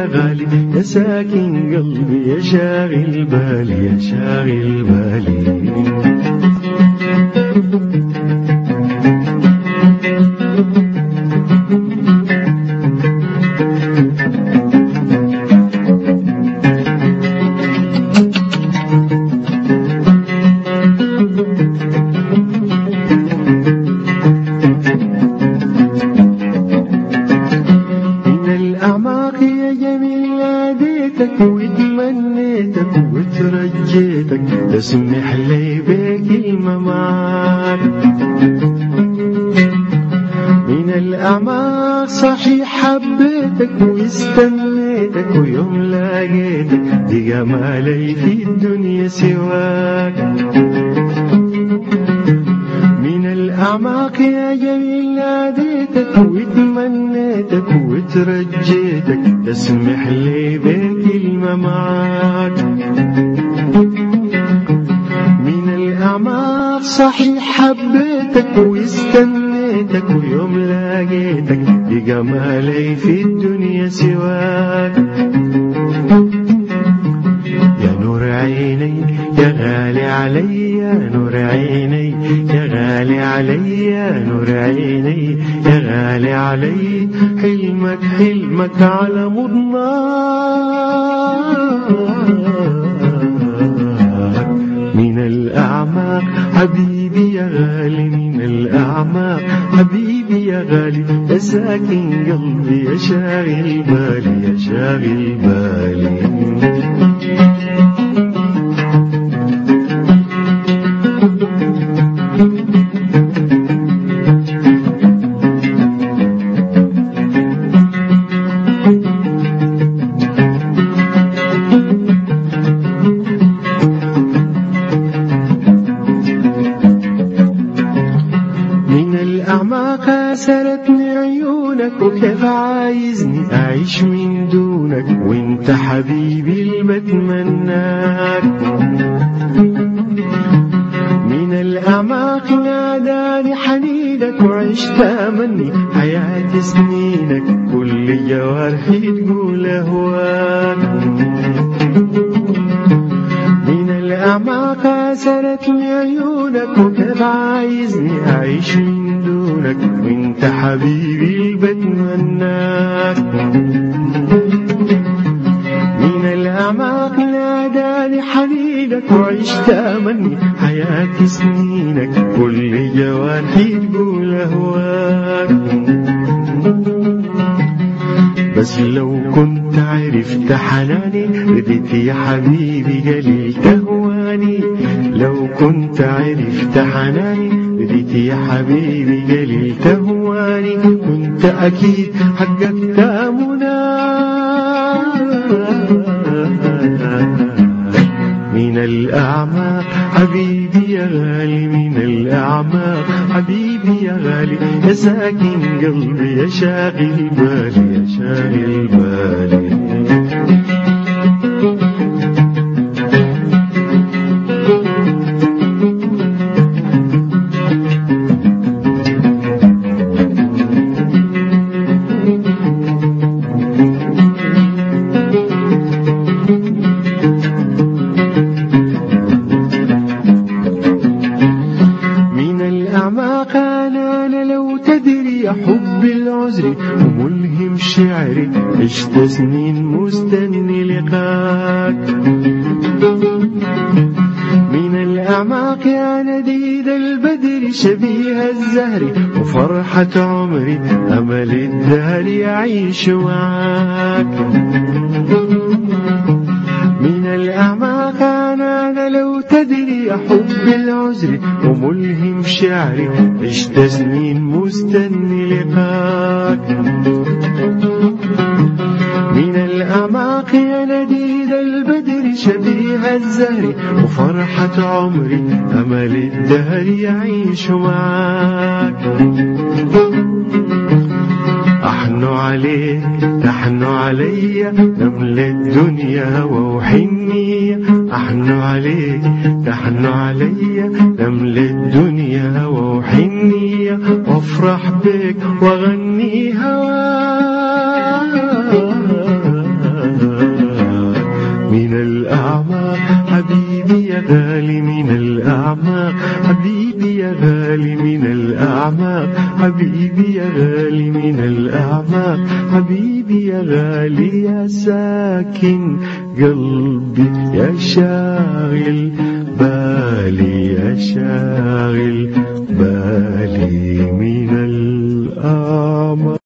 يا غالي يا ساكن قلبي يا شاغل بالي يا شاغل بالي من الأعماق يا جميل ناديتك وتمنيتك وترجيتك تسمح لي بكلمة معاك من الأعماق صحيح حبيتك واستنيتك ويوم لقيتك بجمالي في الدنيا سواك من الأعماق يا جميل ناديتك وتمنيتك وترجيتك تسمح لي بكلمة معاك من الأعماق صحيح حبيتك واستنيتك ويوم لقيتك بجمالي في الدنيا سواك يا نور عيني يا غالي علي يا نور عيني يا غالي علي يا نور عيني يا غالي علي حلمك حلمك على مضناك من الأعماق حبيبي يا غالي من الأعماق حبيبي يا غالي يا ساكن قلبي يا شاغل بالي يا شاغل بالي من الأعماق سرتني عيونك وكيف عايزني أعيش من دونك وانت حبيبي اللي بتمناك من الأعماق ناداني حنينك وعشت أمني حياة سنينك كل جوارحي تقول أهواك من الأعماق سرتني عيونك وكيف عايزني أعيش من دونك وانت حبيبي اللي بتمناك من الأعماق ناداني حنينك وعشت أمني حياة سنينك كل جوارحي تقول أهواك بس لو كنت عرفت حناني رديت يا حبيبي قليل تهواني لو كنت عرفت حناني رديت يا حبيبي قليل تهواني كنت أكيد حققت أمناك من الأعماق حبيبي يا غالي من الأعماق حبيبي يا غالي يا ساكن قلبي يا شاغل بالي يا شاغل بالي من الأعماق أنا أنا لو تدري حب العذر وملهم شعري عشت سنين مستني لقاك من الأعماق يا نديد البدر شبيه الزهر وفرحة عمري أمل الدهر يعيش معاك من الأعماق أنا أنا لو تدري حب العذر وملهم شعري عشت سنين مستني لقاك من الأعماق يا نديد البدر شبيه الزهر وفرحة عمري أمل الدهر يعيش معاك أحن عليك تحن علي نمل الدنيا ووحني أحن عليك تحن علي نمل الدنيا ووحني وافرح بك واغني هواك حبيبي يا غالي من الأعماق حبيبي يا غالي يا ساكن قلبي يا شاغل بالي يا شاغل بالي من الأعماق